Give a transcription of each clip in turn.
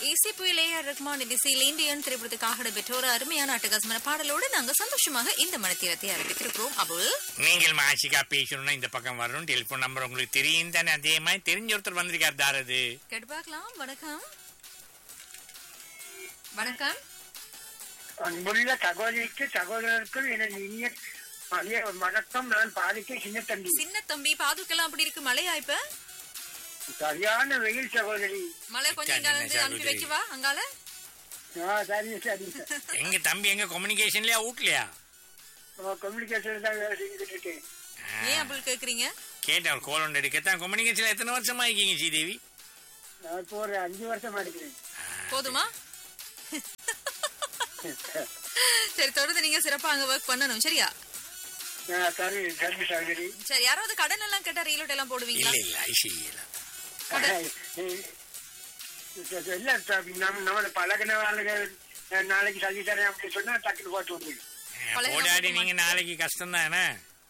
இசை புயல் ஏஆர் ரஹ்மான் இசையில் இந்தியன் திரைப்படத்துக்காக பெற்ற ஒரு அருமையான அட்டகாசமான பாடலோடு நாங்க சந்தோஷமாக இந்த மனத்தீரத்தை ஆரம்பித்திருக்கிறோம் அபுல் நீங்கள் மாசிகா பேசணும்னா இந்த பக்கம் வரணும் டெலிபோன் நம்பர் உங்களுக்கு தெரியும் தானே அதே மாதிரி தெரிஞ்ச ஒருத்தர் வந்திருக்காரு தாரது கேட்டு பார்க்கலாம் வணக்கம் வணக்கம் அன்புள்ள சகோதரிக்கு சகோதரருக்கும் எனது இனிய மதிய வணக்கம் நான் பாதிக்க சின்ன தம்பி சின்ன தம்பி பாதுக்கெல்லாம் அப்படி இருக்கு மழையா இப்ப சரியான வெயில் சகோதரி மழை கொஞ்சம் இங்க இருந்து அனுப்பி வைக்கவா அங்கால ஆ சரி சரி எங்க தம்பி எங்க கம்யூனிகேஷன்லயா வீட்லயா கம்யூனிகேஷன் தான் வேலை செஞ்சுட்டு இருக்கேன் ஏன் அபுல் கேக்குறீங்க கேட்டேன் ஒரு கோல் ஒன்று எடுக்கத்தான் கம்யூனிகேஷன்ல எத்தனை வருஷமா இருக்கீங்க ஸ்ரீதேவி நான் இப்போ ஒரு அஞ்சு வருஷமா இருக்கிறேன் போதுமா சரி தொடர்ந்து நீங்க சிறப்பா அங்க ஒர்க் பண்ணணும் சரியா ஆ, சரி சரி சகோதரி சரி யாராவது கடன் எல்லாம் கேட்டா ரீலோட் எல்லாம் இல்ல போடுவீங்களா இல்ல ஐசியில இல்ல நம்ம நம்மள பழகின ஆளுகள் அஹ், நாளைக்கு சதி தரேன் அப்படின்னு சொன்னா டக்குனு போட்டு வந்து பழைய போடாடி நம்பர் நீங்க நாளைக்கு கஷ்டம் தானே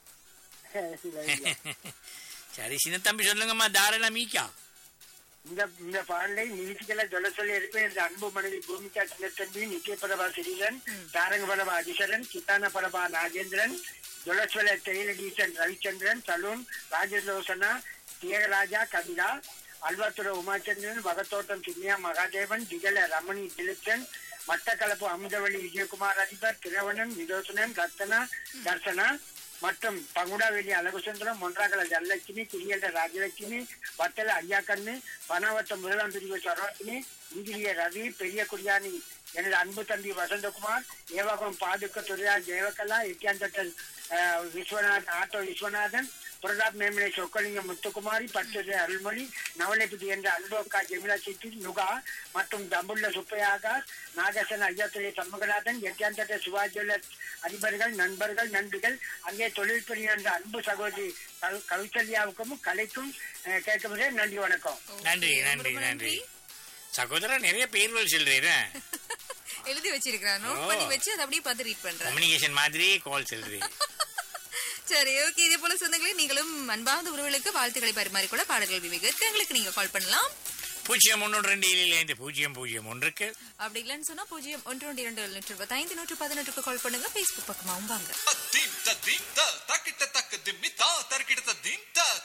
சரி சின்ன தம்பி சொல்லுங்கம்மா தாராளம் மீக்கா இந்த இந்த பாடலை நீதிகளை சொல்ல சொல்லி இருப்பேன் இந்த அன்பு மனைவி பூமிகா சின்னத்தம்பி நித்திய பிரபா சிறீதன் தாரங்க பிரபா அதிசரன் சித்தான பிரபா நாகேந்திரன் ஜொலஸ்வல தேயிலடீசன் ரவிச்சந்திரன் சலூன் ராஜலோசனா தியகராஜா கவிதா அல்வாத்துறை உமாச்சந்திரன் வகத்தோட்டம் சின்னியா மகாதேவன் திகழ ரமணி திலிப்சன் மட்டக்களப்பு அமுதவள்ளி விஜயகுமார் அதிபர் திரவணன் விதோசனன் ரத்தனா தர்சனா மற்றும் பங்குடாவெளி அழகுசுந்தரம் மொன்றாகல தனலட்சுமி குடியல்ல ராஜலட்சுமி வத்தல ஐயாக்கண்ணு பனாவட்டம் முதலாம் பிரிவு சரோஜினி இங்கிரிய ரவி பெரிய குடியானி எனது அன்பு தம்பி வசந்தகுமார் ஏவகம் பாதுக்க துறையா ஜெயவகலா எட்டியாந்தட்டல் அஹ், விஸ்வநாத் ஆட்டோ விஸ்வநாதன் பிரதாப் மேமலை சொக்கலிங்கம் முத்துக்குமாரி பட்டு அருள்மொழி நவலைபதி என்ற அன்போக்கா ஜெமிலா சிட்டி நுகா மற்றும் தம்புள்ள சுப்பையாக நாகசன் ஐயாத்துறை சண்முகநாதன் எட்டியாந்தட்ட சிவாஜி அதிபர்கள் நண்பர்கள் நண்பிகள் அங்கே தொழில் புரிகின்ற அன்பு சகோதரி கவி- கவிச்சல்யாவுக்கும் கலைக்கும் அஹ், கேட்கும் நன்றி வணக்கம் நன்றி Okay, நன்றி ரொம்ப நன்றி சகோதரர் நிறைய பேர்கள் சொல்றீரேன் எழுதி வச்சிருக்கிறேன் நோட் ஓ. பண்ணி வச்சு அதை அப்படியே பார்த்து ரீட் பண்றேன் கம்யூனிகேஷன் மாதிரி கால் சொல்றீங்க சரி ஓகே இதே போல சொந்தங்களே நீங்களும் அன்பார்ந்த உறவுகளுக்கு வாழ்த்துக்களை பரிமாறிக்கொள்ள பாடல்கள் விவேகத்துக்கு எங்களுக்கு நீங்க கால் பண்ணலாம் பூஜ்ஜியம் ஒன்று ரெண்டு ஏழில் ஐந்து பூஜ்ஜியம் பூஜ்ஜியம் ஒன்றுக்கு அப்படி இல்லைன்னு சொன்னா பூஜ்ஜியம் ஒன்று ஒன்று இரண்டு நூற்று இருபத்தைந்து நூற்று பதினெட்டுக்கு கால் பண்ணுங்க Facebook பக்கமாவும் வாங்க dim ta dim ta takita tak dim ta tarkita dim ta